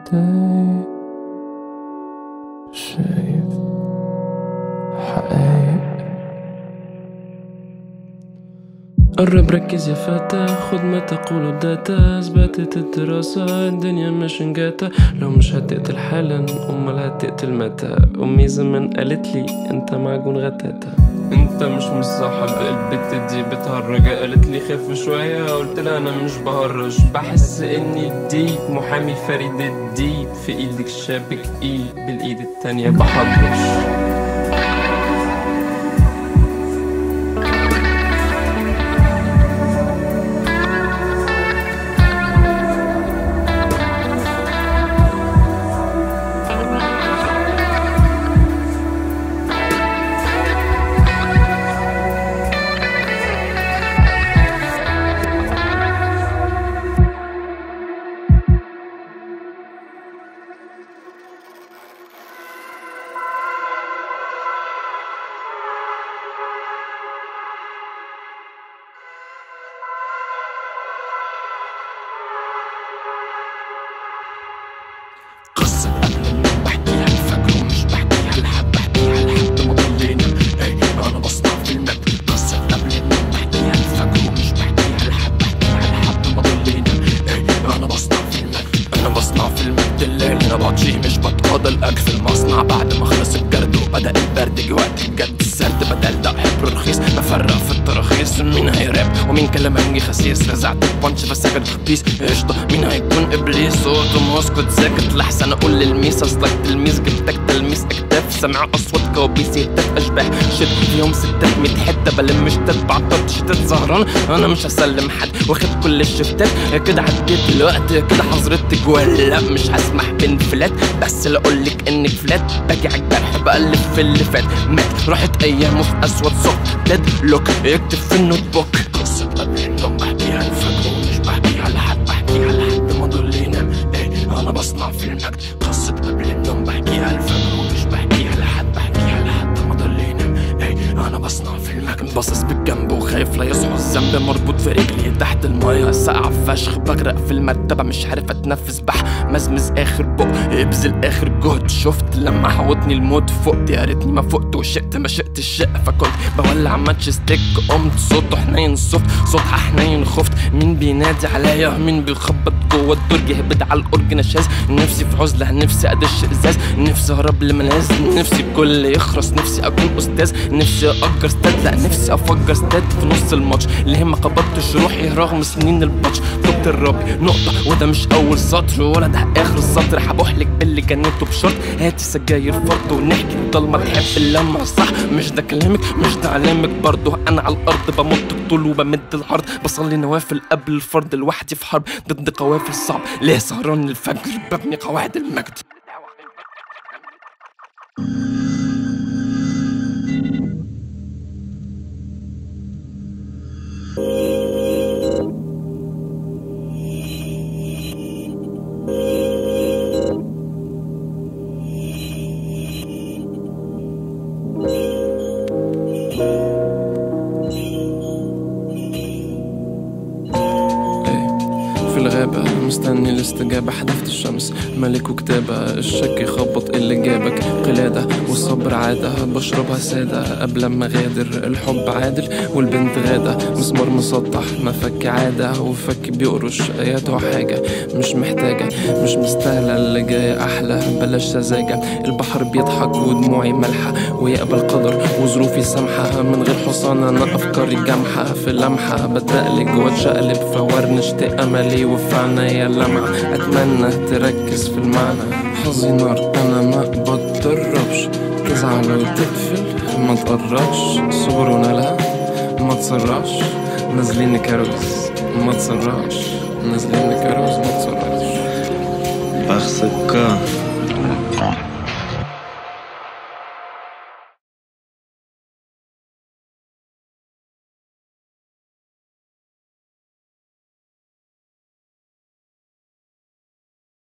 ايدي شايف حقايق قرب ركز يا فتى خد ما تقول الداتا اثبتت الدراسة الدنيا مش نجاتا لو مش هتقتل حالا امال هتقتل متى امي زمان قالت لي انت معجون غتاتا انت مش مصاحب البت دي بتهرج قالت لي خف شوية قلت لها انا مش بهرج بحس اني ديب محامي فريد الديب في ايدك شابك ايد بالايد التانية بحضرش قصة قبل ما بحكيها الفجر ومش بحكيها لحد بحكيها لحد ما ضلينا ايه انا بصنع في المجد قصة قبل ما بحكيها الفجر ومش بحكيها لحد بحكيها لحد ما ضلينا ايه انا بصنع في المجد انا بصنع في المجد الليل انا بطشي مش بتقاضى الاكل في المصنع بعد ما خلص الجرد وبدا البرد جه وقت الجد السرد بدل ده حبر رخيص بفرق في التراخيص مين هيراب ومين كلامنجي خسيس رزعت البانش فسجد بيس قشطة مين هيكون ابليس صوته مسكت ساكت لحسن اقول للميس اصلك تلميذ جبتك تلميذ اكتاف سمع اصوات كوابيس يهتف اشباح شد فيهم ستات ميت حته بلم شتات بعطل شتات زهران انا مش هسلم حد واخد كل الشفتات كده عديت الوقت كده حضرت جوال لا مش هسمح بانفلات بس لا اقولك انك فلات باجي عالجرح بقلب في اللي فات مات راحت ايامه في اسود صوت ديد لوك يكتب في النوت بوك قصة قبل النوم بحكيها الفجر ومش بحكيها لحد بحكيها لحد ما ضل ينام ايه انا بصنع في المجد قصة قبل النوم بحكيها الفجر ومش بحكيها لحد بحكيها لحد ما ضل ينام ايه انا بصنع في المجد باصص بالجنب وخايف لا يصحوا الذنب مربوط في رجلي تحت المايه ساقع فشخ بغرق في المرتبة مش عارف اتنفس بح مزمز اخر بق ابذل اخر جهد شفت لما حوطني الموت فقت يا ريتني ما فقت وشقت ما شقت الشق فكنت بولع ماتش ستيك قمت صوته حنين صفت صوتها حنين خفت مين بينادي عليا مين بيخبط جوه الدرج يهبد على الأورج نشاز نفسي في عزلة نفسي أدش إزاز نفسي أهرب لملاذ نفسي الكل يخرس نفسي أكون أستاذ نفسي أجر استاد لا نفسي أفجر استاد في نص الماتش ليه ما قبضتش روحي رغم سنين البطش طبت الربي نقطة وده مش أول سطر ولا ده آخر السطر هبوحلك باللي جنيته بشرط هاتي سجاير فرد ونحكي ضلمة تحب اللمة صح مش ده كلامك مش ده علامك برضه أنا على الأرض بمط الطول وبمد العرض بصلي نوافل قبل الفرد لوحدي في حرب ضد قوافل صعب ليه سهران الفجر ببني قواعد المجد في الغابة مستني الاستجابة حدفت الشمس ملك وكتابة الشك يخبط اللي جابك قلادة والصبر عادة بشربها سادة قبل ما غادر الحب عادل والبنت غادة مسمار مسطح مفك عادة وفك بيقرش اياته حاجة مش محتاجة مش مستاهلة اللي جاي أحلى بلاش سذاجة البحر بيضحك ودموعي مالحة ويقبل قدر وظروفي سامحة من غير حصان أنا أفكاري جامحة في لمحة بتقلج واتشقلب فورنش أملي وفي عينيا لمعة أتمنى تركز في المعنى حظي نار أنا ما بتدربش تزعل وتقفل ما تقربش صبرونا لا ما تسرعش نازلين كاروز ما تسرعش نازلين كاروز